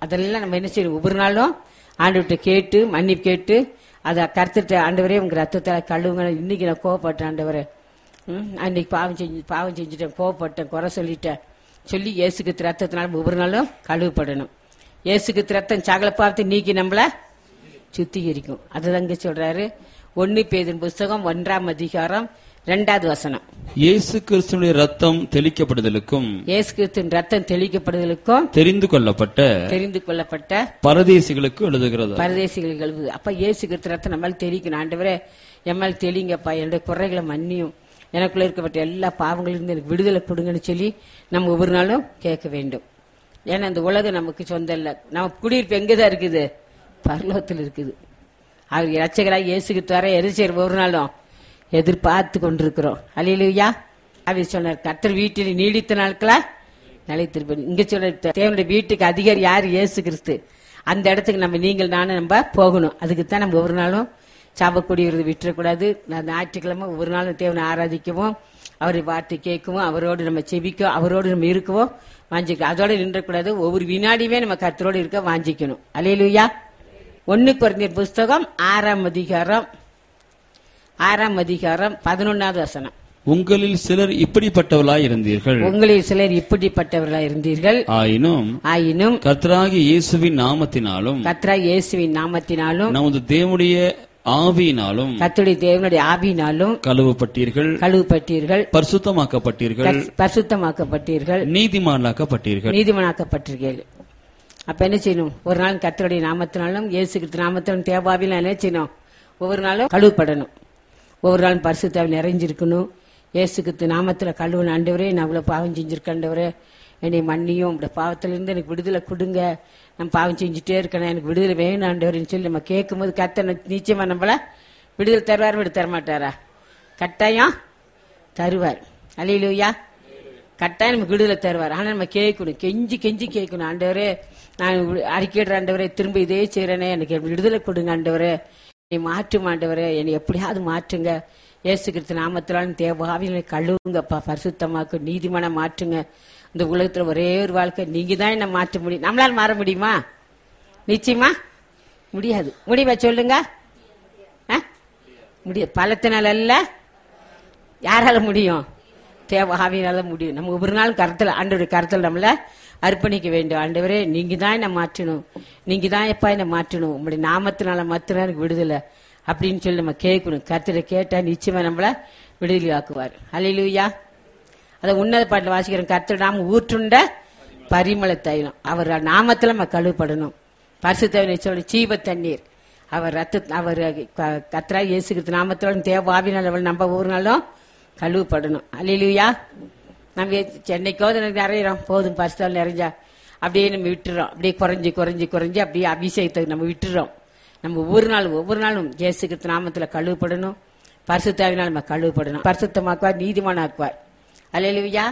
அதெல்லாம் நம்ம என்ன செய்யணும் ஒவ்வொரு நாளும் ஆண்டுகிட்ட கேட்டு மன்னிப்பு கேட்டு அதை கருத்துட்டு ஆண்டவரே உங்க ரத்தத்தால கழுவுங்க இன்னைக்கு நான் கோவப்பட்டேன் ஆண்டவரே ம், அன்னைக்கு பாவம் செஞ்சு பாவம் செஞ்சுட்டேன் கோவப்பட்டேன் குறை சொல்லிட்டேன் சொல்லி இயேசுக்கு ரத்தத்தினால ஒவ்வொரு நாளும் கழுவப்படணும் இயேசுக்கு ரத்தம் சகல பாவத்தை நீக்கி நம்மள சுத்திகரிக்கும் அதுதாங்க சொல்றாரு ஒன்னு பேதின் புஸ்தகம் ஒன்றாம் அதிகாரம் ரெண்டாவது வசனம் இயேசு கிறிஸ்துடைய ரத்தம் தெளிக்கப்படுதலுக்கும் இயேசு கிறிஸ்துவின் ரத்தம் தெளிக்கப்படுதலுக்கும் தெரிந்து கொள்ளப்பட்ட தெரிந்து கொள்ளப்பட்ட பரதேசிகளுக்கு எழுதுகிறது பரதேசிகள் கழுவுது அப்ப இயேசு கிறிஸ்து ரத்தம் நம்மால் தெளிக்கணும் ஆண்டவரே எம்மால் தெளிங்கப்பா என்னுடைய குறைகளை மன்னியும் எனக்குள்ள இருக்கப்பட்ட எல்லா பாவங்களிலிருந்து எனக்கு விடுதலை கொடுங்கன்னு சொல்லி நம்ம ஒவ்வொரு நாளும் கேட்க வேண்டும் ஏன்னா இந்த உலகம் நமக்கு சொந்தம் இல்லை நம்ம குடியிருப்பு எங்கதான் இருக்குது பரலோகத்தில் இருக்குது அவர் ரட்சகராக இயேசுக்கு தர எரிச்சர் ஒவ்வொரு நாளும் எதிர்பார்த்து கொண்டிருக்கிறோம் அலையிலுயா அவர் சொன்னார் கர்த்தர் வீட்டில் நீடித்த நாட்களா நிலைத்திருப்பேன் இங்க சொல்ற தேவனுடைய வீட்டுக்கு அதிகாரி யார் இயேசு கிறிஸ்து அந்த இடத்துக்கு நம்ம நீங்கள் நானும் நம்ம போகணும் அதுக்கு தான் நம்ம ஒவ்வொரு நாளும் சாபக்கூடியது விட்டுறக்கூடாது நான் ஞாயிற்றுக்கிழமை ஒவ்வொரு நாளும் தேவனை ஆராதிக்கவும் அவரை வார்த்தை கேட்கவும் அவரோடு நம்ம செபிக்கவும் அவரோடு நம்ம இருக்கவும் வாஞ்சிக்கணும் அதோட நின்றக்கூடாது ஒவ்வொரு வினாடியுமே நம்ம கர்த்தரோடு இருக்க வாஞ்சிக்கணும் அலையிலுயா ஒன்னு குறைந்தர் புஸ்தகம் ஆறாம் அதிகாரம் ஆறாம் அதிகாரம் பதினொன்னாவது வசனம் உங்களில் சிலர் இப்படிப்பட்டவர்களாய் இருந்தீர்கள் உங்களில் சிலர் இப்படிப்பட்டவர்களாக இருந்தீர்கள் ஆயினும் ஆயினும் கர்த்தராகிய இயேசுவின் நாமத்தினாலும் கத்ரா இயேசுவின் நாமத்தினாலும் நமது தேவனுடைய ஆவியினாலும் கத்துடைய தேவனுடைய ஆவியினாலும் கழுவப்பட்டீர்கள் கழுவப்பட்டீர்கள் பரிசுத்தமாக்கப்பட்டீர்கள் பரிசு- பரிசுத்தமாக்கப்பட்டீர்கள் நீதிமானாக்கப்பட்டீர்கள் நீதிமனாக்கப்பட்டிருக்கீர்கள் அப்ப என்ன செய்யணும் ஒரு நாள் கர்த்தருடைய நாமத்தினாலும் இயேசு கிறிஸ்து நாமத்தினாலும் தேவாவிலும் என்ன செய்யணும் ஒவ்வொரு நாளும் கழுவப்படணும் ஒவ்வொரு நாளும் பரிசுத்தாவை நிறைஞ்சிருக்கணும் இயேசு கிறிஸ்து நாமத்துல கழுவன ஆண்டவரே நான் இவ்வளவு பாவம் செஞ்சிருக்கேன்டவரே என்னை மன்னியும் இந்த பாவத்திலிருந்து எனக்கு விடுதலை கொடுங்க நான் பாவம் செஞ்சுட்டே இருக்கேன் எனக்கு விடுதலை வேணும் ஆண்டவரேன்னு சொல்லி நம்ம கேட்கும்போது கர்த்தர் நிச்சயமா நம்மள விடுதலை தருவார் விடு தரமாட்டாரா கட்டாயம் தருவார் அலையிலுயா கட்டாயம் நமக்கு விடுதலை தருவார் ஆனா நம்ம கேட்கணும் கெஞ்சி கெஞ்சி கேட்கணும் ஆண்டவரே நான் வி- அறிக்கையிடுற ஆண்டவரே திரும்ப இதே செய்யறேனே எனக்கு விடுதலை கொடுங்க ஆண்டவரே என்னை மாற்றும் ஆண்டவரே என்னை எப்படியாவது மாற்றுங்க இயேசு கிறிஸ்து நாமத்திலான தேவாவிகளை கழுவுங்கப்பா பரிசுத்தமாக்கு நீதிமான மாற்றுங்க இந்த உலகத்துல ஒரே ஒரு வாழ்க்கை நீங்க தான் என்ன மாற்ற முடியும் நம்மளால மாற முடியுமா நிச்சயமா முடியாது முடிவா சொல்லுங்க ஆ? முடியாது பலத்தினால அல்ல யாரால முடியும் தேவ ஆவியினால முடியும் நம்ம ஒவ்வொரு நாள் கருத்தில் ஆண்டோடைய கருத்தில் நம்மள அர்ப்பணிக்க வேண்டும் ஆண்டவரே நீங்க தான் என்ன மாற்றணும் நீங்க தான் எப்பா என்ன மாற்றணும் உங்களுடைய நாமத்தினால மாத்திரம் எனக்கு விடுதலை அப்படின்னு சொல்லி நம்ம கேட்கணும் கருத்துல கேட்டா நிச்சயமா நம்மள விடுதலை ஆக்குவார் அலையிலுயா அதை உன்னத பாட்டில் வாசிக்கிறோம் கர்த்தர் நாம ஊற்றுண்ட பரிமள தைலம் அவர் நாமத்துல நம்ம கழுவப்படணும் பரிசுத்தவனை சொல்லி சீவ தண்ணீர் அவர் ரத்த அவர் க- கர்த்தரா இயேசுகிறது நாமத்தோட தேவாவினால் அவள் நம்ம ஒவ்வொரு நாளும் கழுவப்படணும் அல்லையா நம்ம சென்னைக்கோது நிறையிறோம் போதும் பரிசுத்தால் நிறைஞ்சா அப்படியே நம்ம விட்டுறோம் அப்படியே குறைஞ்சி குறைஞ்சி குறைஞ்சி அப்படியே அபிஷேகத்தை நம்ம விட்டுறோம் நம்ம ஒவ்வொரு நாளும் ஒவ்வொரு நாளும் இயேசுகிறது நாமத்துல கழுவப்படணும் பரிசுத்தாவினால் நம்ம கழுவப்படணும் பரிசுத்தமாக்குவார் நீதிமானாக்குவார் அல்லையா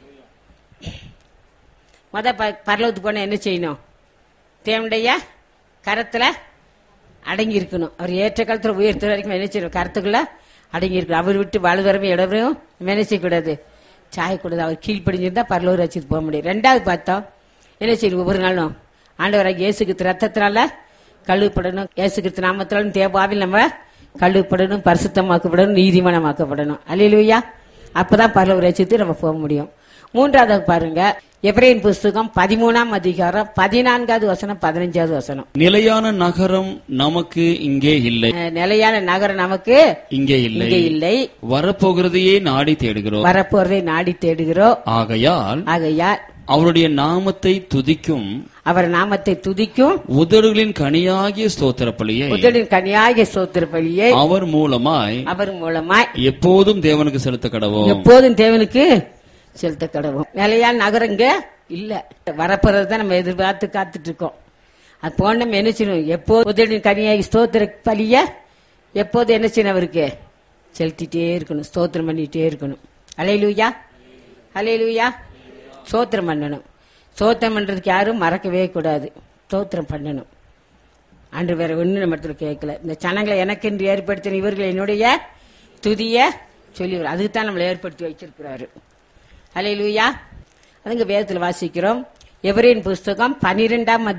மொத ப- பரலோகத்துக்கு போனா என்ன செய்யணும் தேவனுடைய கரத்துல அடங்கி இருக்கணும் அவர் ஏற்ற காலத்துல உயர்த்த வரைக்கும் என்ன செய்யணும் கருத்துக்குள்ள அடங்கி இருக்கணும் அவர் விட்டு வலுதரமே இடவரையும் என்ன செய்யக்கூடாது சாயக்கூடாது அவர் கீழ்ப்படிஞ்சிருந்தா பரலூர் வச்சுட்டு போக முடியும் ரெண்டாவது பார்த்தோம் என்ன செய்யணும் ஒவ்வொரு நாளும் ஆண்டவராக இயேசுக்கு ரத்தத்தினால கழுவப்படணும் இயேசுக்கு நாமத்தினாலும் தேவாவில் நம்ம கழுவப்படணும் பரிசுத்தமாக்கப்படணும் நீதிமானமாக்கப்படணும் அல்லையா அப்பதான் பரலூர் வச்சுட்டு நம்ம போக முடியும் மூன்றாவது பாருங்க எப்ரேன் புஸ்தகம் பதிமூணாம் அதிகாரம் பதினான்காவது வசனம் பதினஞ்சாவது வசனம் நிலையான நகரம் நமக்கு இங்கே இல்லை அஹ், நிலையான நகரம் நமக்கு இங்கே இல்லை இங்கே இல்லை வரப்போகிறதையே நாடி தேடுகிறோம் வரப்போறதை நாடி தேடுகிறோம் ஆகையால் ஆகையால் அவருடைய நாமத்தை துதிக்கும் அவர் நாமத்தை துதிக்கும் உதடுகளின் கனியாகிய ஸ்தோத்திர பலியை முதலின் கனியாகிய சோத்திர பலியை அவர் மூலமாய் அவர் மூலமாய் எப்போதும் தேவனுக்கு செலுத்த கடவோம் எப்போதும் தேவனுக்கு செலுத்த கடவும் நிலையான நகரம் இங்க இல்ல வரப்போறது தான் நம்ம எதிர்பார்த்து காத்துட்டு இருக்கோம் அது போன நம்ம என்ன செய்யணும் எப்போது முதலின் கனியாகி ஸ்தோத்திர பலிய எப்போது என்ன செய்யணும் அவருக்கு செலுத்திட்டே இருக்கணும் ஸ்தோத்திரம் பண்ணிட்டே இருக்கணும் அலையிலூயா அலையிலூயா ஸ்தோத்திரம் பண்ணணும் ஸ்தோத்திரம் பண்றதுக்கு யாரும் மறக்கவே கூடாது ஸ்தோத்திரம் பண்ணணும் அன்று வேற ஒண்ணு நம்ம இடத்துல கேட்கல இந்த சனங்களை எனக்கென்று ஏற்படுத்தின இவர்கள் என்னுடைய துதிய சொல்லி அதுக்கு தான் நம்மளை ஏற்படுத்தி வச்சிருக்கிறாரு அலையிலூயா அதுங்க வேதத்தில் வாசிக்கிறோம் எவரின் புஸ்தகம் பனிரெண்டாம்